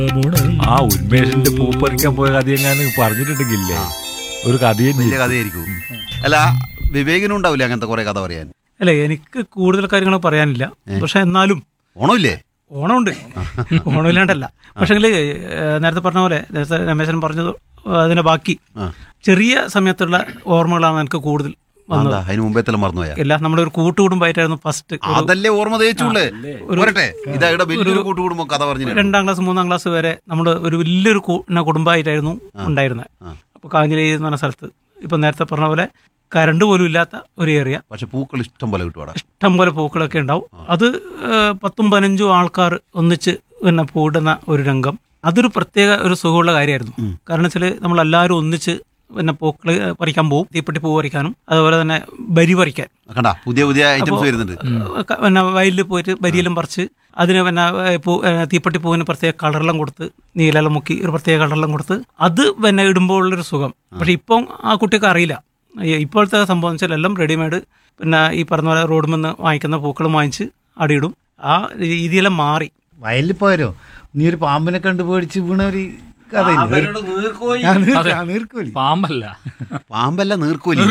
ആ ഉന്മേഷിന്റെ പൂ പറിക്കാൻ പോയ കഥ എങ്ങാനും പറഞ്ഞിട്ടുണ്ടെങ്കിലേ ഒരു കഥയും വലിയ കഥയായിരിക്കും അല്ല വിവേകിനും ഉണ്ടാവില്ല അങ്ങനത്തെ കുറെ കഥ പറയാൻ അല്ല എനിക്ക് കൂടുതൽ കാര്യങ്ങൾ പറയാനില്ല പക്ഷെ എന്നാലും ഓണമില്ലേ ഓണമുണ്ട് ഓണമില്ലാണ്ടല്ല പക്ഷെങ്കിൽ നേരത്തെ പറഞ്ഞ പോലെ നേരത്തെ രമേശൻ പറഞ്ഞത് അതിന്റെ ബാക്കി ആ. ചെറിയ സമയത്തുള്ള ഓർമ്മകളാണ് എനിക്ക് കൂടുതൽ വന്നത് എന്താ അതിന് മുമ്പേ തന്നെ മറന്നുപോയാ ഇല്ല നമ്മുടെ ഒരു കൂട്ടുകുടുംബമായിട്ടായിരുന്നു ഫസ്റ്റ് അതല്ലേ ഓർമ്മ തേച്ചുള്ളേ വരട്ടെ ഇതാ ഇവിടെ വലിയൊരു കൂട്ടുകൂടുമ്പോ കഥ പറഞ്ഞു രണ്ടാം ക്ലാസ് മൂന്നാം ക്ലാസ് വരെ നമ്മൾ ഒരു വലിയൊരു കു- പിന്നെ കുടുംബമായിട്ടായിരുന്നു ഉണ്ടായിരുന്നത് ആ. അപ്പോൾ കാഞ്ഞിരി എന്ന് പറഞ്ഞ സ്ഥലത്ത് ഇപ്പം നേരത്തെ പറഞ്ഞ പോലെ കരണ്ട് പോലും ഇല്ലാത്ത ഒരു ഏരിയ പക്ഷെ പൂക്കൾ ഇഷ്ടം പോലെ കിട്ടുവാടാ ഇഷ്ടം പോലെ പൂക്കളൊക്കെ ഉണ്ടാവും അത് ഏഹ്, പത്തും പതിനഞ്ചും ആൾക്കാർ ഒന്നിച്ച് പിന്നെ പൂടുന്ന ഒരു രംഗം അതൊരു പ്രത്യേക ഒരു സുഖമുള്ള കാര്യമായിരുന്നു കാരണം വെച്ചാൽ നമ്മളെല്ലാവരും ഒന്നിച്ച് പിന്നെ പൂക്കൾ പറിക്കാൻ പോകും തീപ്പെട്ടി പൂ പറിക്കാനും അതുപോലെ തന്നെ ബരി പറിക്കാൻ കണ്ട പുതിയ പുതിയ ഐറ്റംസ് വരുന്നുണ്ട് ഏഹ്, ക- പിന്നെ വയലിൽ പോയിട്ട് ബരിയെല്ലാം പറിച്ച് അതിന് പിന്നെ ഏഹ്, പൂ ഏഹ്, തീപ്പെട്ടി പൂവിന് പ്രത്യേക കളറെല്ലാം കൊടുത്ത് നീലെല്ലാം മുക്കി ഒരു പ്രത്യേക കളറെല്ലാം കൊടുത്ത് അത് പിന്നെ ഇടുമ്പോൾ ഉള്ളൊരു സുഖം പക്ഷെ ഇപ്പം ആ കുട്ടിക്ക് അറിയില്ല ഈ ഇപ്പോഴത്തെ സംഭവം വെച്ചാൽ എല്ലാം റെഡിമെയ്ഡ് പിന്നെ ഈ പറഞ്ഞ പോലെ റോഡിൽ നിന്ന് വാങ്ങിക്കുന്ന പൂക്കളും വാങ്ങിച്ച് അടിയിടും ആ രീതിയെല്ലാം മാറി വയലിൽ പോരോ നീ ഒരു പാമ്പിനെ കണ്ടു പേടിച്ച് വീണ ഒരു കഥയില്ലേ ആ, നീർക്ക്- ആ, നീർക്കോലി പാമ്പല്ല പാമ്പല്ല നീർക്കോലി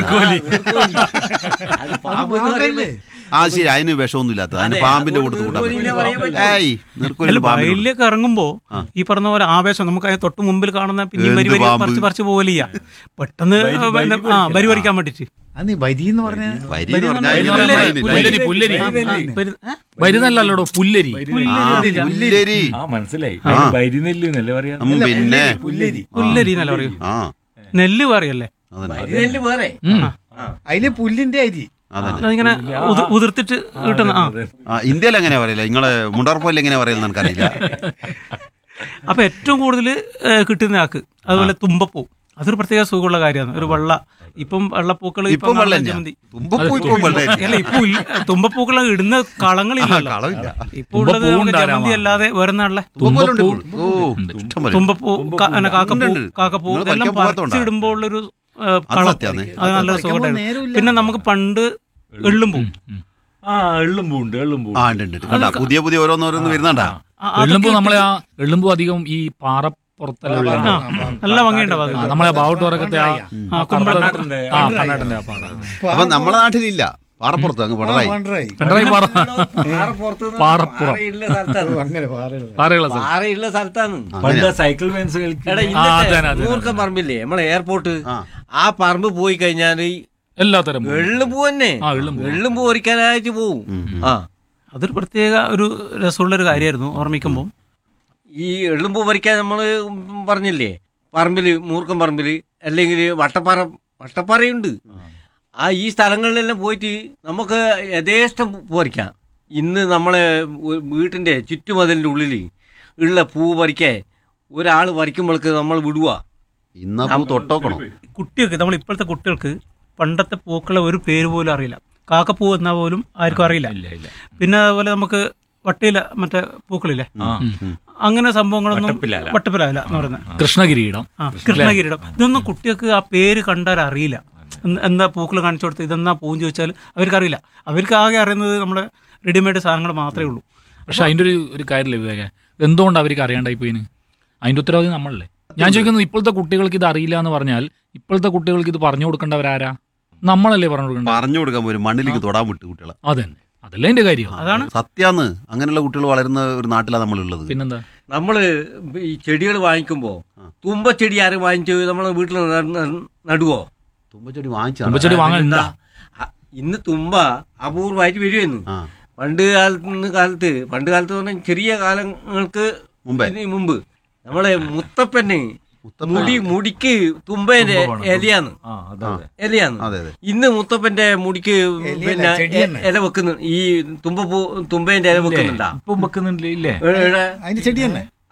പാമ്പല്ലേ ആ ശരി അതിന് വിഷമൊന്നും ഇല്ലാത്ത അതിന് പാമ്പിന്റെ കൊടുത്ത് കൂട്ടാൻ ഏയ് നീർക്കോലി അല്ല പാമ്പിന്റെ വയലിലേക്ക് ഇറങ്ങുമ്പോ ഈ പറഞ്ഞ പോലെ ആവേശം നമുക്ക് അതിന് തൊട്ട് മുമ്പിൽ കാണുന്ന പിന്നെയും വരി എന്ത് വരി പാമ്പ്? പറിച്ച് പറിച്ച് പോകലില്ല പെട്ടെന്ന് പിന്നെ ആ വരി പറിക്കാൻ വേണ്ടിട്ട് അത് നീ വരി എന്ന് പറഞ്ഞ വരി എന്ന് പറഞ്ഞാൽ വരി അതിന് എന്ന് പറഞ്ഞാൽ വയലില്ല. പുല്ലരി, പുല്ലരി. ആ, വരി- ഏ? വരുന്നല്ലോ പുല്ലരി ആ, പുല്ലരി ആ മനസ്സിലായി ആ. വരിനെല്ല് എന്നല്ലേ പറയാ ഉം, പിന്നെ പുല്ലരി പുല്ലരി എന്നല്ല പറയൂ ആ നെല്ല് പറയല്ലേ അതന്നെ ഉം. അതില് പുല്ലിന്റെ അരി അതന്നെ അതിങ്ങനെ ഉതിർ- ഉതിർത്തിട്ട് കിട്ടുന്ന ആ ആ ഇന്ത്യയിൽ എങ്ങനെയാ പറയില്ല നിങ്ങള് മുണ്ടർപ്പയിൽ എങ്ങനെയാ പറയുന്നത് എനിക്കറിയില്ല അപ്പൊ ഏറ്റവും കൂടുതൽ കിട്ടുന്ന ആക്ക് അതുപോലെ തുമ്പപ്പൂ അതൊരു പ്രത്യേക സുഖമുള്ള കാര്യമാണ് ഒരു വെള്ള ഇപ്പം വെള്ളപ്പൂക്കൾ ഇപ്പം വെള്ളം തുമ്പപ്പൂ ഇപ്പം വെള്ളം അല്ല ഇപ്പൊ തുമ്പപ്പൂക്കൾ ഇടുന്ന കളങ്ങളില്ലല്ലോ കളവില്ല ഇപ്പൊ ഉള്ളത് തുമ്പപ്പൂ നമുക്ക് ഉണ്ടാരാ ജമന്തി അല്ലാതെ വേറെ നാളിലെ തുമ്പപ്പൂലുണ്ട് ഇപ്പോൾ. ഓ ഇഷ്ടം പോലെ തുമ്പപ്പൂ ക- പിന്നെ കാക്കപ്പൂ ഉണ്ട്, ഉണ്ട്. കാക്കപ്പൂ നിങ്ങൾ ഇതെല്ലാം പറിക്കാൻ പോകാത്തോണ്ടാ? പറിച്ചിടുമ്പോൾ ഉള്ളൊരു ഏ, അത് കളം സത്യാന്ന്. അത് നല്ലൊരു പറിക്കാൻ പോകാൻ സുഖമായിരുന്നു നേരമില്ല. പിന്നെ നമുക്ക് പണ്ട് എള്ളും പൂ ആ എള്ളും പൂണ്ട് എള്ളും പൂ ആ ഉണ്ട് ഉണ്ട് കണ്ടാ പുതിയ പുതിയ ഓരോന്നോരോന്ന് വരുന്നുണ്ടാ ആ, എള്ളുമ്പോ അതൊക്കെ നമ്മളെ ആ എള്ളുമ്പോ അധികം ഈ പാറപ്പുറത്തല്ല ആ, നല്ല ഭംഗിയുണ്ടാവും അത്. നമ്മളെ ബാവട്ടോറൊക്കെ ആ ആ, കുമ്പളം ആ കർണാടന്റെ ആ പാറ അപ്പൊ നമ്മളെ നാട്ടിലില്ല പാറപ്പുറത്ത് അങ്ങ് പടറായി പണ്ടറായി പിണറായി പാറ പാറപ്പുറം അങ്ങനെ പാറയുള്ള പാറയുള്ള സ്ഥലം പാറയുള്ള സ്ഥലത്താണ് പണ്ട് സൈക്കിൾ മെൻസ് കളിക്കും എടാ ആ, അതെ, അതെ, അതെ. നൂർക്കം പറമ്പില്ലേ നമ്മളെ എയർപോർട്ട് ആ. ആ പറമ്പ് പോയി കഴിഞ്ഞാല് എല്ലാത്തരം പൂവും. വെള്ളം പൂ തന്നെ ആ വെള്ളം പൂവും. വെള്ളം പൂ പറിക്കാനായിട്ട് പോവും ആ അതൊരു പ്രത്യേക ഒരു രസമുള്ളൊരു കാര്യമായിരുന്നു ഓർമ്മിക്കുമ്പോൾ ഈ എള്ളും പൂ പറിക്കാൻ നമ്മള് പറഞ്ഞില്ലേ പറമ്പില് മൂർക്കം പറമ്പില് അല്ലെങ്കിൽ വട്ടപ്പാറ വട്ടപ്പാറയുണ്ട് ആ ഈ സ്ഥലങ്ങളിലെല്ലാം പോയിട്ട് നമുക്ക് യഥേഷ്ടം പൂ പറിക്കാം ഇന്ന് നമ്മളെ വീ- വീട്ടിന്റെ ചുറ്റുമതിലിന്റെ ഉള്ളിൽ ഉള്ള പൂ പറിക്കാൻ ഒരാൾ പറിക്കുമ്പോൾക്ക് നമ്മൾ വിടുക ഇന്നാ പൂ തൊട്ടോക്കണം കുട്ടികൾക്ക് നമ്മൾ ഇപ്പോഴത്തെ കുട്ടികൾക്ക് പണ്ടത്തെ പൂക്കളെ ഒരു പേര് പോലും അറിയില്ല കാക്കപ്പൂ എന്നാ പോലും ആർക്കും അറിയില്ല പിന്നെ അതുപോലെ നമുക്ക് വട്ടിയില മറ്റേ പൂക്കളില്ലേ അങ്ങനെ സംഭവങ്ങളൊന്നും വട്ടപ്പിലാല. വട്ടപ്പിലാല എന്ന് പറയുന്നത് കൃഷ്ണകിരീടം ആ കൃഷ്ണകിരീടം ഇതൊന്നും കുട്ടികൾക്ക് ആ പേര് കണ്ടാൽ അറിയില്ല എന്ത്- എന്താ പൂക്കൾ കാണിച്ചു കൊടുത്ത് ഇതെന്നാ പൂന്ന് ചോദിച്ചാൽ അവർക്കറിയില്ല അവർക്ക് ആകെ അറിയുന്നത് നമ്മുടെ റെഡിമെയ്ഡ് സാധനങ്ങൾ മാത്രമേ ഉള്ളൂ പക്ഷെ അതിന്റെ ഒരു ഒരു കാര്യമില്ല വിവേക എന്തുകൊണ്ട് അവർക്ക് അറിയാണ്ടായി പോയിന് അതിന്റെ ഉത്തരവാദി നമ്മളല്ലേ ഞാൻ ചോദിക്കുന്നത് ഇപ്പോഴത്തെ കുട്ടികൾക്ക് ഇത് അറിയില്ല എന്ന് പറഞ്ഞാൽ ഇപ്പോഴത്തെ കുട്ടികൾക്ക് ഇത് പറഞ്ഞു കൊടുക്കേണ്ടവരാരാ നമ്മളല്ലേ പറഞ്ഞു കൊടുക്കേണ്ടത് പറഞ്ഞു കൊടുക്കാൻ പോലും മണ്ണിലേക്ക് തൊടാൻ വിട്ടു കുട്ടികളെ അതന്നെ അതല്ലേ എന്റെ കാര്യം അതാണ് സത്യാന്ന് അങ്ങനെയുള്ള കുട്ടികൾ വളരുന്ന ഒരു നാട്ടിലാണ് നമ്മളുള്ളത് പിന്നെന്താ നമ്മള് ഈ ചെടികൾ വാങ്ങിക്കുമ്പോ തുമ്പച്ചെടി ആരും വാങ്ങിച്ച് നമ്മളെ വീട്ടിൽ നടുവോ തുമ്പച്ചെടി വാങ്ങിച്ചു തുമ്പച്ചെടി വാങ്ങാൻ എന്താ അ- ഇന്ന് തുമ്പ അപൂർവമായിട്ട് വരുമായിരുന്നു ആ പണ്ട് കാലത്ത് കാലത്ത് പണ്ട് കാലത്ത് പറഞ്ഞാൽ ചെറിയ കാലങ്ങൾക്ക് മുമ്പേ ഇതിന് മുമ്പ് നമ്മളെ മുത്തപ്പന് മുത്തപ്പൻ. മുടി മുടിക്ക് തുമ്പേന്റെ തുമ്പ വേണം. ഇലയാന്ന് ആ അതെ അതെ ഇലയാന്ന് അതെ അതെ ഇന്ന് മുത്തപ്പന്റെ മുടിക്ക് ഇലയല്ല, പിന്നെ ചെടി എ- തന്നെ. ഇല വെക്കുന്നു ഈ തുമ്പപ്പൂ തുമ്പേന്റെ ഇല വെക്കുന്നുണ്ടാ ഇപ്പം വെക്കുന്നുണ്ടല്ലേ ഇല്ലേ ഏ- ഏടെ? അതിന്റെ ചെടി തന്നെ